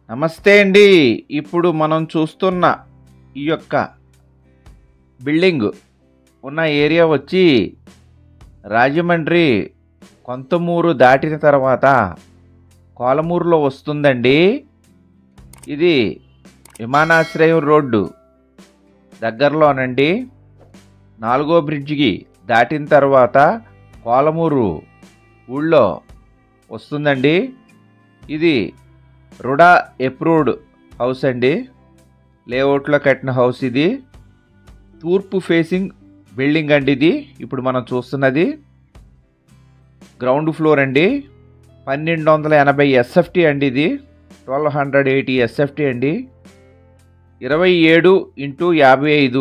నమస్తే అండి ఇప్పుడు మనం చూస్తున్న ఈ యొక్క బిల్డింగ్ ఉన్న ఏరియా వచ్చి రాజమండ్రి కొంతమూరు దాటిన తర్వాత కోలమూరులో వస్తుందండి ఇది విమానాశ్రయం రోడ్డు దగ్గరలోనండి నాలుగో బ్రిడ్జికి దాటిన తర్వాత కోలమూరు ఊళ్ళో వస్తుందండి ఇది రుడా అప్రూవ్డ్ హౌస్ అండి లేఅవుట్లో కట్టిన హౌస్ ఇది తూర్పు ఫేసింగ్ బిల్డింగ్ అండి ఇది ఇప్పుడు మనం చూస్తున్నది గ్రౌండ్ ఫ్లోర్ అండి పన్నెండు వందల ఎనభై ఎస్ఎఫ్టీ అండి ఇది ట్వెల్వ్ హండ్రెడ్ ఎయిటీ ఎస్ఎఫ్టీ అండి ఇరవై ఏడు ఇంటూ యాభై ఐదు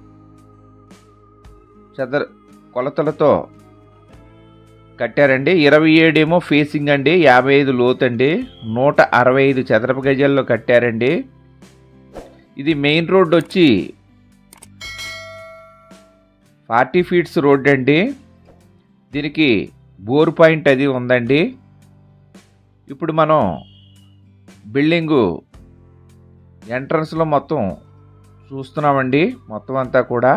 చదర కొలతలతో కట్టారండి ఇరవై ఏడేమో ఫేసింగ్ అండి యాభై ఐదు లోతండి నూట అరవై ఐదు చదరపు గజాల్లో కట్టారండి ఇది మెయిన్ రోడ్ వచ్చి ఫార్టీ ఫీట్స్ రోడ్ అండి దీనికి బోర్ పాయింట్ అది ఉందండి ఇప్పుడు మనం బిల్డింగు ఎంట్రన్స్లో మొత్తం చూస్తున్నామండి మొత్తం అంతా కూడా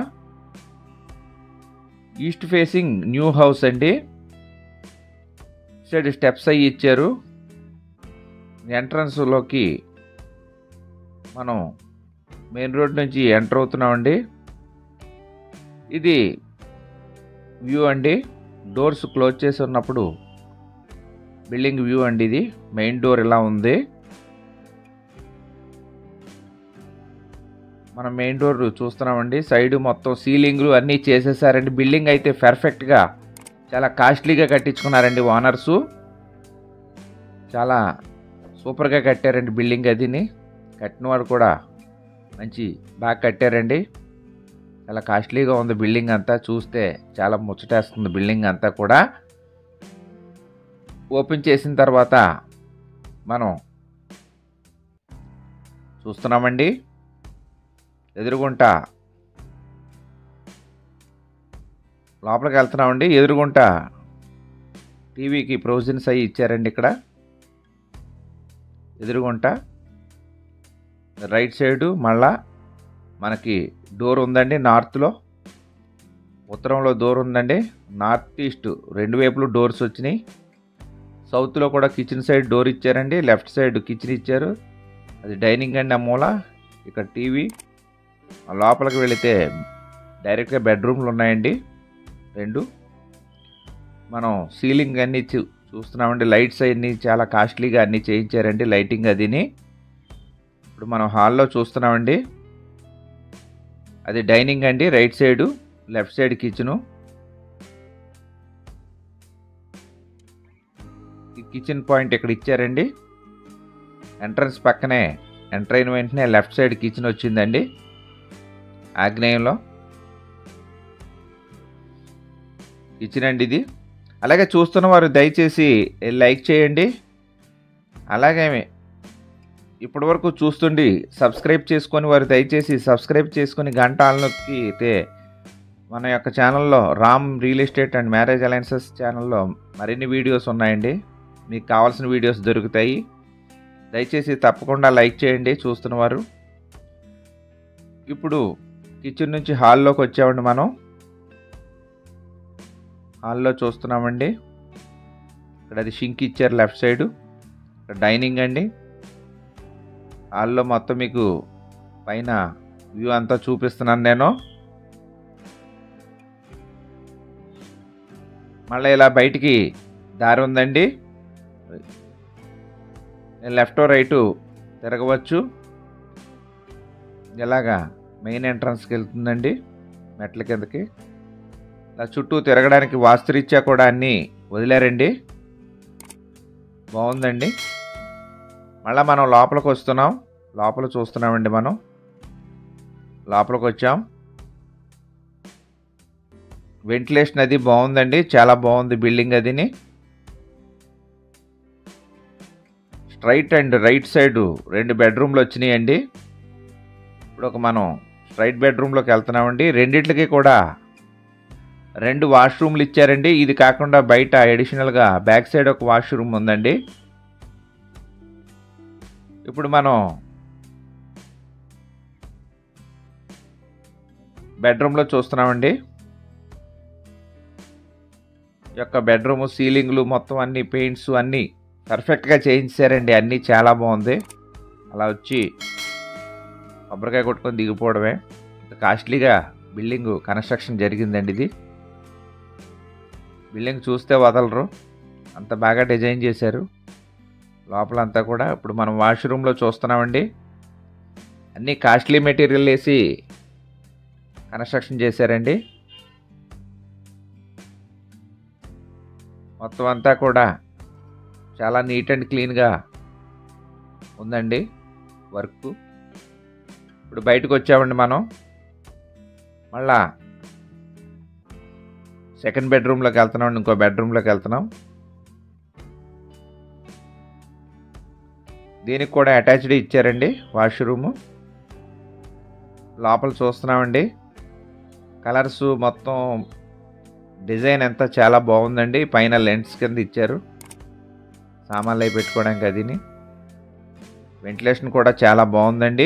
ఈస్ట్ ఫేసింగ్ న్యూ హౌస్ అండి సైడ్ స్టెప్స్ అయ్యి ఇచ్చారు ఎంట్రన్స్లోకి మనం మెయిన్ రోడ్ నుంచి ఎంటర్ అవుతున్నామండి ఇది వ్యూ అండి డోర్స్ క్లోజ్ చేసి ఉన్నప్పుడు బిల్డింగ్ వ్యూ అండి ఇది మెయిన్ డోర్ ఇలా ఉంది మనం మెయిన్ డోర్ చూస్తున్నామండి సైడ్ మొత్తం సీలింగ్లు అన్నీ చేసేసారండి బిల్డింగ్ అయితే పర్ఫెక్ట్గా చాలా కాస్ట్లీగా కట్టించుకున్నారండి ఓనర్సు చాలా సూపర్గా కట్టారండి బిల్డింగ్ అదిని కట్టినవాడు కూడా మంచి బాగా కట్టారండి చాలా కాస్ట్లీగా ఉంది బిల్డింగ్ అంతా చూస్తే చాలా ముచ్చటేస్తుంది బిల్డింగ్ అంతా కూడా ఓపెన్ చేసిన తర్వాత మనం చూస్తున్నామండి ఎదురుగుంట లోపలికి వెళ్తున్నామండి ఎదురుగుంట టీవీకి ప్రొవిజన్స్ అవి ఇచ్చారండి ఇక్కడ ఎదురుగుంట రైట్ సైడు మళ్ళా మనకి డోర్ ఉందండి నార్త్లో ఉత్తరంలో డోర్ ఉందండి నార్త్ ఈస్ట్ రెండు వైపులు డోర్స్ వచ్చినాయి సౌత్లో కూడా కిచెన్ సైడ్ డోర్ ఇచ్చారండి లెఫ్ట్ సైడ్ కిచెన్ ఇచ్చారు అది డైనింగ్ అండి ఆ మూల ఇక్కడ టీవీ ఆ లోపలికి వెళితే డైరెక్ట్గా బెడ్రూమ్లు ఉన్నాయండి రెండు మనం సీలింగ్ అన్నీ చూ చూస్తున్నామండి లైట్స్ అన్నీ చాలా కాస్ట్లీగా అన్నీ చేయించారండి లైటింగ్ అదిని ఇప్పుడు మనం హాల్లో చూస్తున్నామండి అది డైనింగ్ అండి right side left side kitchen ఈ కిచెన్ పాయింట్ ఇక్కడ ఇచ్చారండి ఎంట్రన్స్ పక్కనే ఎంటర్ అయిన వెంటనే లెఫ్ట్ సైడ్ కిచెన్ వచ్చిందండి ఆగ్నేయంలో కిచెన్ అండి ఇది అలాగే చూస్తున్న వారు దయచేసి లైక్ చేయండి అలాగే ఇప్పటివరకు చూస్తుండి సబ్స్క్రైబ్ చేసుకొని వారు దయచేసి సబ్స్క్రైబ్ చేసుకొని గంట ఆల్నొక్కి అయితే మన యొక్క ఛానల్లో Ram real estate and marriage alliances ఛానల్లో మరిన్ని వీడియోస్ ఉన్నాయండి మీకు కావాల్సిన వీడియోస్ దొరుకుతాయి దయచేసి తప్పకుండా లైక్ చేయండి చూస్తున్నవారు ఇప్పుడు కిచెన్ నుంచి హాల్లోకి వచ్చామండి మనం హాల్లో చూస్తున్నామండి ఇక్కడ అది షింక్ ఇచ్చారు లెఫ్ట్ సైడు ఇక్కడ డైనింగ్ అండి హాల్లో మొత్తం మీకు పైన వ్యూ అంతా చూపిస్తున్నాను నేను మళ్ళీ ఇలా బయటికి దారి ఉందండి లెఫ్ట్ రైటు తిరగవచ్చు ఇలాగా మెయిన్ ఎంట్రన్స్కి వెళ్తుందండి మెట్ల కిందకి ఇలా చుట్టూ తిరగడానికి వాస్తురీత్యా కూడా అన్నీ వదిలారండి బాగుందండి మళ్ళీ మనం లోపలికి వస్తున్నాం లోపల చూస్తున్నామండి మనం లోపలికి వచ్చాం వెంటిలేషన్ అది బాగుందండి చాలా బాగుంది బిల్డింగ్ అదిని స్ట్రైట్ అండ్ రైట్ సైడ్ రెండు బెడ్రూమ్లు వచ్చినాయండి ఇప్పుడు ఒక మనం స్ట్రైట్ బెడ్రూమ్లోకి వెళ్తున్నామండి రెండిట్లకి కూడా రెండు వాష్రూమ్లు ఇచ్చారండి ఇది కాకుండా బయట అడిషనల్గా బ్యాక్ సైడ్ ఒక వాష్రూమ్ ఉందండి ఇప్పుడు మనం బెడ్రూమ్లో చూస్తున్నామండి ఈ యొక్క బెడ్రూమ్ సీలింగ్లు మొత్తం అన్ని పెయింట్స్ అన్నీ పర్ఫెక్ట్గా చేయించారండి అన్నీ చాలా బాగుంది అలా వచ్చి కొబ్బరికాయ కొట్టుకొని దిగిపోవడమే ఇంత కాస్ట్లీగా బిల్డింగ్ కన్స్ట్రక్షన్ జరిగిందండి ఇది బిల్డింగ్ చూస్తే వదలరు అంత బాగా డిజైన్ చేశారు లోపలంతా కూడా ఇప్పుడు మనం వాష్రూమ్లో చూస్తున్నామండి అన్నీ కాస్ట్లీ మెటీరియల్ వేసి కన్స్ట్రక్షన్ చేశారండి మొత్తం అంతా కూడా చాలా నీట్ అండ్ క్లీన్గా ఉందండి వర్క్ ఇప్పుడు బయటకు వచ్చామండి మనం మళ్ళా సెకండ్ బెడ్రూమ్లోకి వెళ్తున్నాం ఇంకో బెడ్రూమ్లోకి వెళ్తున్నాం దీనికి కూడా అటాచ్డ్ ఇచ్చారండి వాష్రూము లోపల చూస్తున్నామండి కలర్స్ మొత్తం డిజైన్ అంతా చాలా బాగుందండి పైన లెన్స్ కింద ఇచ్చారు సామాన్లు అవి పెట్టుకోవడానికి అదిని వెంటిలేషన్ కూడా చాలా బాగుందండి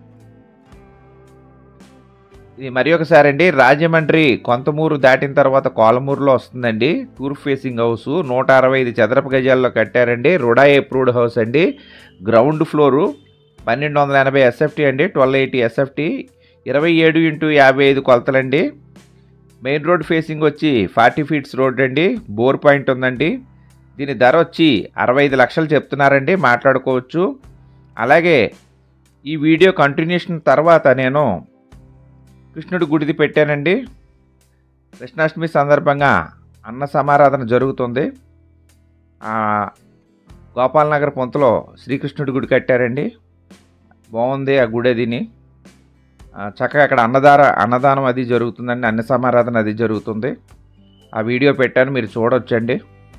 ఇది మరి ఒకసారి అండి రాజమండ్రి కొంతమూరు దాటిన తర్వాత కోలమూరులో వస్తుందండి తూర్పు ఫేసింగ్ హౌస్ నూట అరవై ఐదు చదరపు గజాల్లో కట్టారండి రుడా అప్రూవ్డ్ హౌస్ అండి గ్రౌండ్ ఫ్లోరు పన్నెండు వందల ఎనభై ఎస్ఎఫ్టీ అండి ట్వెల్వ్ ఎయిటీ ఎస్ఎఫ్టీ ఇరవై ఏడు ఇంటూ యాభై ఐదు కొలతలండి మెయిన్ రోడ్ ఫేసింగ్ వచ్చి ఫార్టీ ఫీట్స్ రోడ్ అండి బోర్ పాయింట్ ఉందండి దీని ధర వచ్చి అరవై ఐదు లక్షలు చెప్తున్నారండి మాట్లాడుకోవచ్చు అలాగే ఈ వీడియో కంటిన్యూషన్ తర్వాత నేను కృష్ణుడి గుడిది పెట్టానండి కృష్ణాష్టమి సందర్భంగా అన్న సమారాధన జరుగుతుంది ఆ, గోపాలనగర్ పొంతలో శ్రీకృష్ణుడి గుడి కట్టారండి బాగుంది ఆ గుడి అదిని ఆ, చక్కగా అక్కడ అన్నదార అన్నదానం అది జరుగుతుందండి అన్న సమారాధన అది జరుగుతుంది ఆ వీడియో పెట్టాను మీరు చూడొచ్చండి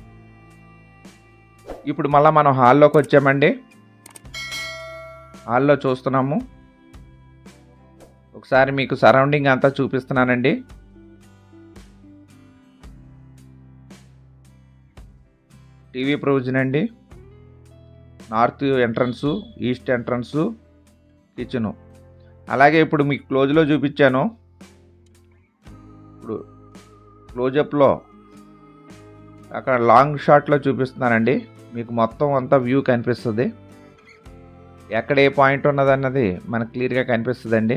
ఇప్పుడు మళ్ళీ మనం హాల్లోకి వచ్చామండి హాల్లో చూస్తున్నాము ఒకసారి మీకు సరౌండింగ్ అంతా చూపిస్తున్నానండి టీవీ ప్రొవిజన్ అండి north entrance east entrance kitchen అలాగే ఇప్పుడు మీకు క్లోజ్లో చూపించాను ఇప్పుడు క్లోజప్లో అక్కడ లాంగ్ షాట్లో చూపిస్తున్నానండి మీకు మొత్తం అంతా వ్యూ కనిపిస్తుంది ఎక్కడ ఏ పాయింట్ ఉన్నదన్నది మనకు క్లియర్గా కనిపిస్తుందండి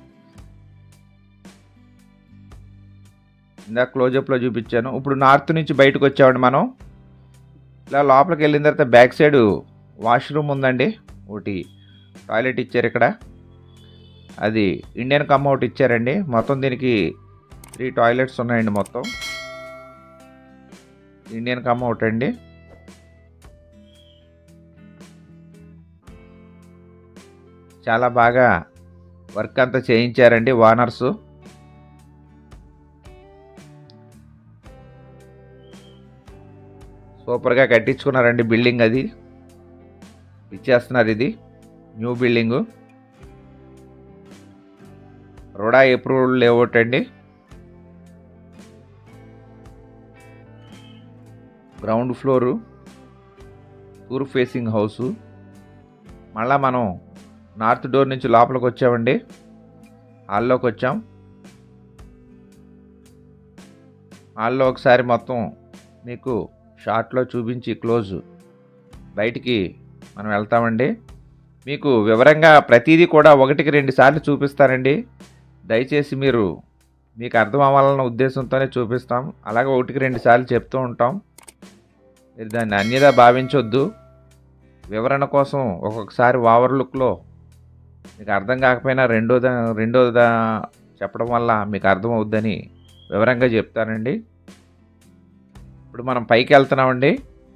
ఇందాక క్లోజప్లో చూపించాను ఇప్పుడు నార్త్ నుంచి బయటకు వచ్చామండి మనం ఇలా లోపలికి వెళ్ళిన తర్వాత బ్యాక్ సైడ్ వాష్రూమ్ ఉందండి ఒకటి టాయిలెట్ ఇచ్చారు ఇక్కడ అది ఇండియన్ కమ్ అవుట్ ఇచ్చారండి మొత్తం దీనికి త్రీ టాయిలెట్స్ ఉన్నాయండి మొత్తం ఇండియన్ కమ్ అవుట్ అండి చాలా బాగా వర్క్ అంతా చేయించారండి ఓనర్సు సూపర్గా కట్టించుకున్నారండి బిల్డింగ్ అది ఇచ్చేస్తున్నారు ఇది new building RUDA approval layout అండి గ్రౌండ్ ఫ్లోరు తూర్పు ఫేసింగ్ హౌసు మళ్ళా మనం నార్త్ డోర్ నుంచి లోపలికి వచ్చామండి హాల్లోకి వచ్చాం హాల్లో ఒకసారి మొత్తం మీకు షార్ట్లో చూపించి క్లోజ్ బయటికి మనం వెళ్తామండి మీకు వివరంగా ప్రతిదీ కూడా ఒకటికి రెండు సార్లు చూపిస్తానండి దయచేసి మీరు మీకు అర్థం అవ్వాలన్న ఉద్దేశంతోనే చూపిస్తాం అలాగే ఒకటికి రెండు సార్లు చెప్తూ ఉంటాం మీరు దాన్ని అన్యదా భావించొద్దు వివరణ కోసం ఒక్కొక్కసారి ఓవర్ లుక్లో మీకు అర్థం కాకపోయినా రెండో దా రెండో దా చెప్పడం వల్ల మీకు అర్థం అవుద్దని వివరంగా చెప్తానండి ఇప్పుడు మనం పైకి వెళ్తున్నామండి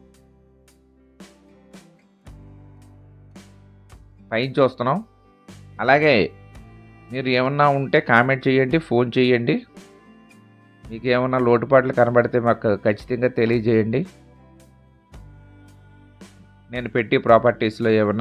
పైన చూస్తున్నాం అలాగే మీరు ఏమన్నా ఉంటే కామెంట్ చేయండి ఫోన్ చేయండి మీకు ఏమన్నా లోటుపాట్లు కనబడితే మాకు ఖచ్చితంగా తెలియజేయండి నేను పెట్టి ప్రాపర్టీస్లో ఏమన్నా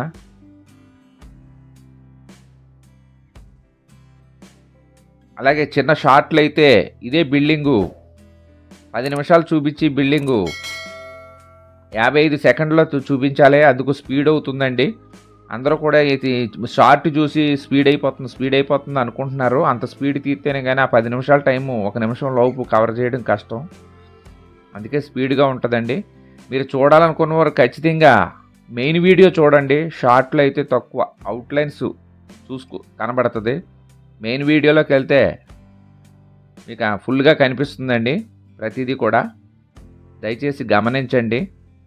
అలాగే చిన్న షార్ట్లు అయితే ఇదే బిల్డింగు పది నిమిషాలు చూపించి బిల్డింగు యాభై ఐదు సెకండ్లో చూ- చూపించాలి అందుకు స్పీడ్ అవుతుందండి అందరూ కూడా ఇది షార్ట్ చూసి స్పీడ్ అయిపోతుంది స్పీడ్ అయిపోతుంది అనుకుంటున్నారు అంత స్పీడ్ తీస్తేనే కానీ ఆ పది నిమిషాల టైము ఒక నిమిషం లోపు కవర్ చేయడం కష్టం అందుకే స్పీడ్గా ఉంటుందండి మీరు చూడాలనుకున్న వారు ఖచ్చితంగా మెయిన్ వీడియో చూడండి షార్ట్లో అయితే తక్కువ అవుట్లైన్స్ చూసుకో కనబడుతుంది మెయిన్ వీడియోలోకి వెళ్తే మీకు ఫుల్గా కనిపిస్తుందండి ప్రతిదీ కూడా దయచేసి గమనించండి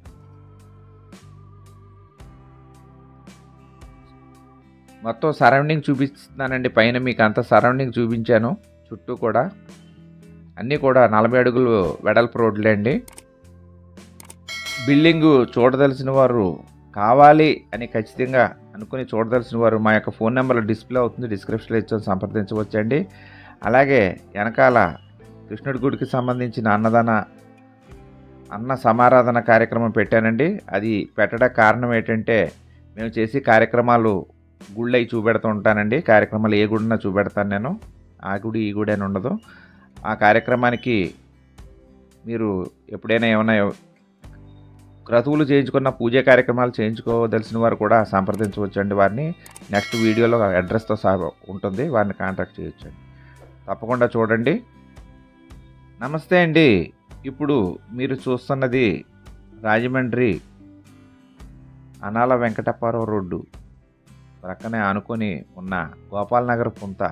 మొత్తం సరౌండింగ్ చూపిస్తున్నానండి పైన మీకు అంత సరౌండింగ్ చూపించాను చుట్టూ కూడా అన్నీ కూడా నలభై అడుగులు వెడల్పు రోడ్లే అండి బిల్డింగ్ చూడదలసిన వారు కావాలి అని ఖచ్చితంగా అనుకుని చూడదలసిన వారు మా యొక్క ఫోన్ నెంబర్ డిస్ప్లే అవుతుంది డిస్క్రిప్షన్లో ఇచ్చి సంప్రదించవచ్చండి అలాగే వెనకాల కృష్ణుడి గుడికి సంబంధించిన అన్నదాన అన్న సమారాధన కార్యక్రమం పెట్టానండి అది పెట్టడానికి కారణం ఏంటంటే మేము చేసే కార్యక్రమాలు గుళ్ళు అవి చూపెడుతూ ఉంటానండి కార్యక్రమాలు ఏ గుడినా చూపెడతాను నేను ఆ గుడి ఈ గుడి అని ఉండదు ఆ కార్యక్రమానికి మీరు ఎప్పుడైనా ఏమైనా క్రతువులు చేయించుకున్న పూజ కార్యక్రమాలు చేయించుకోదలసిన వారు కూడా సంప్రదించవచ్చండి వారిని నెక్స్ట్ వీడియోలో అడ్రస్తో సహా ఉంటుంది వారిని కాంటాక్ట్ చేయొచ్చండి తప్పకుండా చూడండి నమస్తే అండి ఇప్పుడు మీరు చూస్తున్నది రాజమండ్రి అనాల వెంకటప్పారావు రోడ్డు ప్రక్కనే ఆనుకొని ఉన్న గోపాల్ నగర్ పుంత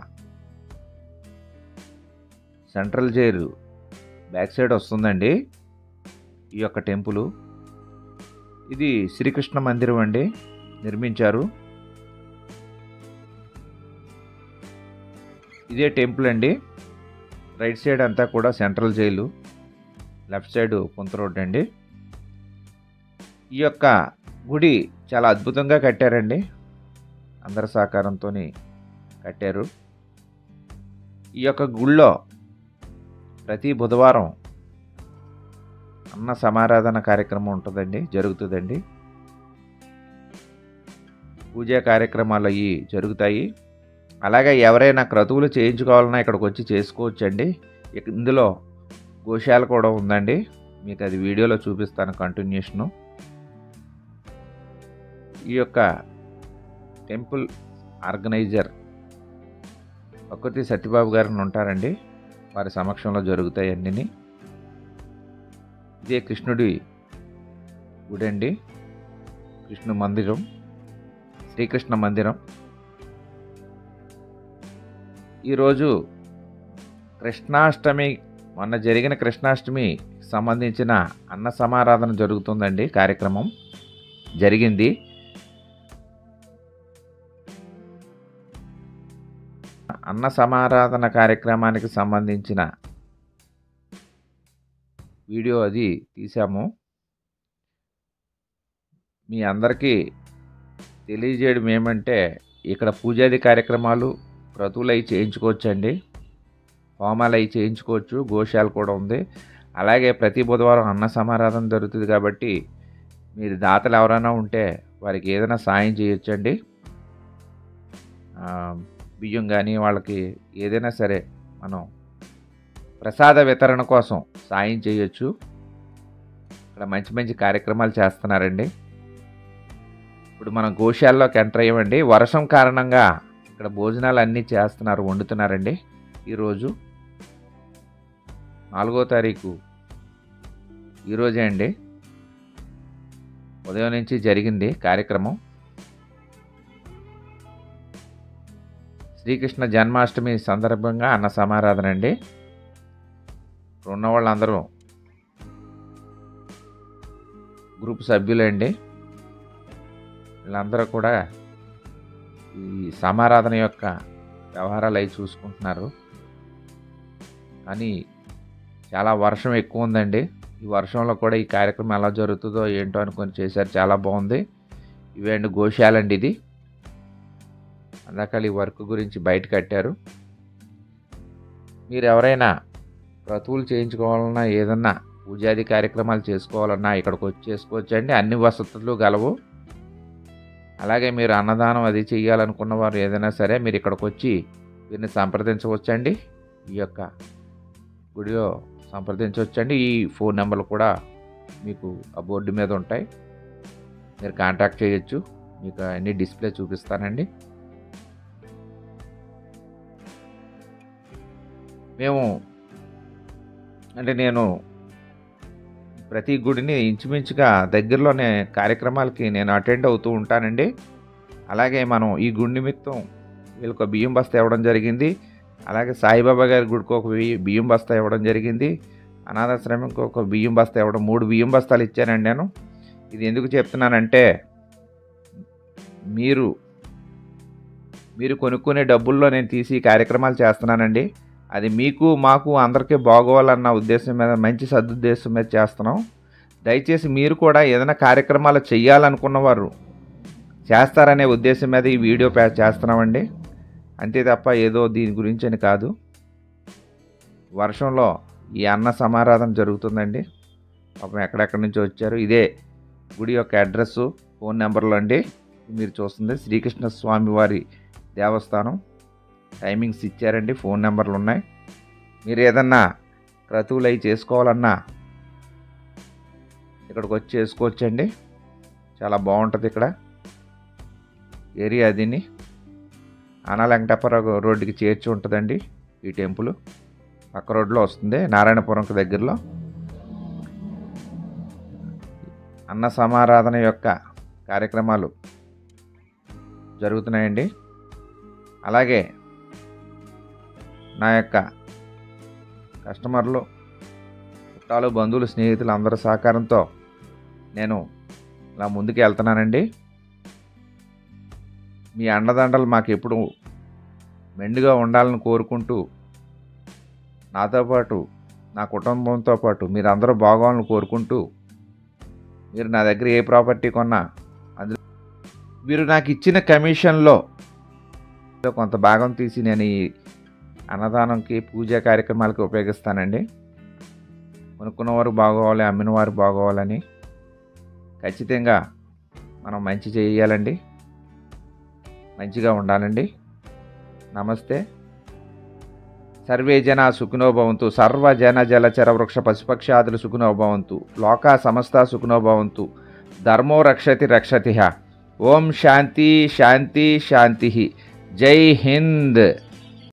సెంట్రల్ జైలు బ్యాక్ సైడ్ వస్తుందండి ఈ యొక్క టెంపుల్ ఇది శ్రీకృష్ణ మందిరం అండి నిర్మించారు ఇదే టెంపుల్ అండి రైట్ సైడ్ అంతా కూడా సెంట్రల్ జైలు లెఫ్ట్ సైడ్ పుంత రోడ్ అండి ఈ యొక్క గుడి చాలా అద్భుతంగా కట్టారండి అందరి సహకారంతో కట్టారు ఈ యొక్క గుళ్ళో ప్రతి బుధవారం అన్న సమారాధన కార్యక్రమం ఉంటుందండి జరుగుతుందండి పూజా కార్యక్రమాలు అవి జరుగుతాయి అలాగే ఎవరైనా క్రతువులు చేయించుకోవాలన్నా ఇక్కడికి వచ్చి చేసుకోవచ్చండి ఇక- ఇందులో గోశాల కూడా ఉందండి మీకు అది వీడియోలో చూపిస్తాను కంటిన్యూషను ఈ యొక్క టెంపుల్ ఆర్గనైజర్ ప్రకృతి సత్యబాబు గారిని ఉంటారండి వారి సమక్షంలో జరుగుతాయి అన్నీ ఇదే కృష్ణుడి గుడి అండి కృష్ణు మందిరం శ్రీకృష్ణ మందిరం ఈరోజు కృష్ణాష్టమి మొన్న జరిగిన కృష్ణాష్టమి సంబంధించిన అన్న సమారాధన జరుగుతుందండి కార్యక్రమం జరిగింది అన్న సమారాధన కార్యక్రమానికి సంబంధించిన వీడియో అది తీసాము మీ అందరికీ తెలియజేయడం ఏమంటే ఇక్కడ పూజాది కార్యక్రమాలు క్రతువులు అవి చేయించుకోవచ్చండి హోమాలు అవి చేయించుకోవచ్చు గోశాల కూడా ఉంది అలాగే ప్రతి బుధవారం అన్న సమారాధన జరుగుతుంది కాబట్టి మీరు దాతలు ఎవరైనా ఉంటే వారికి ఏదైనా సాయం చేయొచ్చండి ఆ, బియ్యం కానీ వాళ్ళకి ఏదైనా సరే మనం ప్రసాద వితరణ కోసం సాయం చేయొచ్చు ఇక్కడ మంచి మంచి కార్యక్రమాలు చేస్తున్నారండి ఇప్పుడు మనం గోశాలలోకి ఎంటర్ అయ్యామండి వర్షం కారణంగా ఇక్కడ భోజనాలు అన్నీ చేస్తున్నారు వండుతున్నారండి ఈరోజు నాలుగో తారీఖు ఈరోజే అండి ఉదయం నుంచి జరిగింది కార్యక్రమం శ్రీకృష్ణ జన్మాష్టమి సందర్భంగా అన్న సమారాధన అండి ఇక్కడ ఉన్న వాళ్ళందరూ గ్రూప్ సభ్యులండి వీళ్ళందరూ కూడా ఈ సమారాధన యొక్క వ్యవహారాలు అవి చూసుకుంటున్నారు కానీ చాలా వర్షం ఎక్కువ ఉందండి ఈ వర్షంలో కూడా ఈ కార్యక్రమం ఎలా జరుగుతుందో ఏంటో అనుకొని చేశారు చాలా బాగుంది ఇవేంటి గోశాలండి ఇది అందాక ఈ వర్క్ గురించి బయట కట్టారు మీరు ఎవరైనా క్రతువులు చేయించుకోవాలన్నా ఏదన్నా పూజాది కార్యక్రమాలు చేసుకోవాలన్నా ఇక్కడికి వచ్చి చేసుకోవచ్చండి అన్ని వసతులు గలవు అలాగే మీరు అన్నదానం అది చేయాలనుకున్న వారు ఏదైనా సరే మీరు ఇక్కడికి వచ్చి వీరిని సంప్రదించవచ్చండి ఈ యొక్క గుడిలో సంప్రదించవచ్చండి ఈ ఫోన్ నెంబర్లు కూడా మీకు ఆ బోర్డు మీద ఉంటాయి మీరు కాంటాక్ట్ చేయొచ్చు మీకు అన్ని డిస్ప్లే చూపిస్తానండి మేము అంటే నేను ప్రతి గుడిని ఇంచుమించుగా దగ్గరలోనే కార్యక్రమాలకి నేను అటెండ్ అవుతూ ఉంటానండి అలాగే మనం ఈ గుడి నిమిత్తం వీళ్ళకి ఒక బియ్యం బస్తా ఇవ్వడం జరిగింది అలాగే సాయిబాబా గారి గుడికి ఒక బియ్య- బియ్యం బస్తా ఇవ్వడం జరిగింది అనాథాశ్రమంకి ఒక బియ్యం బస్తా ఇవ్వడం మూడు బియ్యం బస్తాలు ఇచ్చానండి నేను ఇది ఎందుకు చెప్తున్నానంటే మీరు మీరు కొనుక్కునే డబ్బుల్లో నేను తీసి ఈ కార్యక్రమాలు చేస్తున్నానండి అది మీకు మాకు అందరికీ బాగోవాలన్న ఉద్దేశం మీద మంచి సదుద్దేశం మీద చేస్తున్నాం దయచేసి మీరు కూడా ఏదైనా కార్యక్రమాలు చేయాలనుకున్నవారు చేస్తారనే ఉద్దేశం మీద ఈ వీడియో ప్యా చేస్తున్నామండి అంతే తప్ప ఏదో దీని గురించి అని కాదు వర్షంలో ఈ అన్న సమారాధన జరుగుతుందండి పాపం ఎక్కడెక్కడి నుంచి వచ్చారు ఇదే గుడి యొక్క అడ్రస్ ఫోన్ నెంబర్లు అండి మీరు చూస్తుంది శ్రీకృష్ణ స్వామి వారి దేవస్థానం టైమింగ్స్ ఇచ్చారండి ఫోన్ నెంబర్లు ఉన్నాయి మీరు ఏదన్నా క్రతువులు అవి చేసుకోవాలన్నా ఇక్కడికి వచ్చి చేసుకోవచ్చండి చాలా బాగుంటుంది ఇక్కడ ఏరియా దీన్ని ఆనా వెంకటాపురం రోడ్డుకి చేర్చి ఉంటుందండి ఈ టెంపుల్ పక్క రోడ్లో వస్తుంది నారాయణపురంకి దగ్గరలో అన్న సమారాధన యొక్క కార్యక్రమాలు జరుగుతున్నాయండి అలాగే నా యొక్క కస్టమర్లు చుట్టాలు బంధువులు స్నేహితులు అందరి సహకారంతో నేను ఇలా ముందుకు వెళ్తున్నానండి మీ అండదండలు మాకు ఎప్పుడు మెండుగా ఉండాలని కోరుకుంటూ నాతో పాటు నా కుటుంబంతో పాటు మీరు అందరూ బాగోవాలని కోరుకుంటూ మీరు నా దగ్గర ఏ ప్రాపర్టీ కొన్నా అందులో మీరు నాకు ఇచ్చిన కమిషన్లో కొంత భాగం తీసి నేను ఈ అన్నదానంకి పూజా కార్యక్రమాలకి ఉపయోగిస్తానండి కొనుక్కున్నవారు బాగోవాలి అమ్మినవారు బాగోవాలని ఖచ్చితంగా మనం మంచి చేయాలండి మంచిగా ఉండాలండి నమస్తే సర్వే జన సుఖినో భవంతు సర్వ జన జలచర వృక్ష పశుపక్షాదులు సుఖినో భవంతు లోకా సమస్త సుఖినో భవంతు ధర్మో రక్షతి రక్షతి ఓం శాంతి శాంతి శాంతి జై హింద్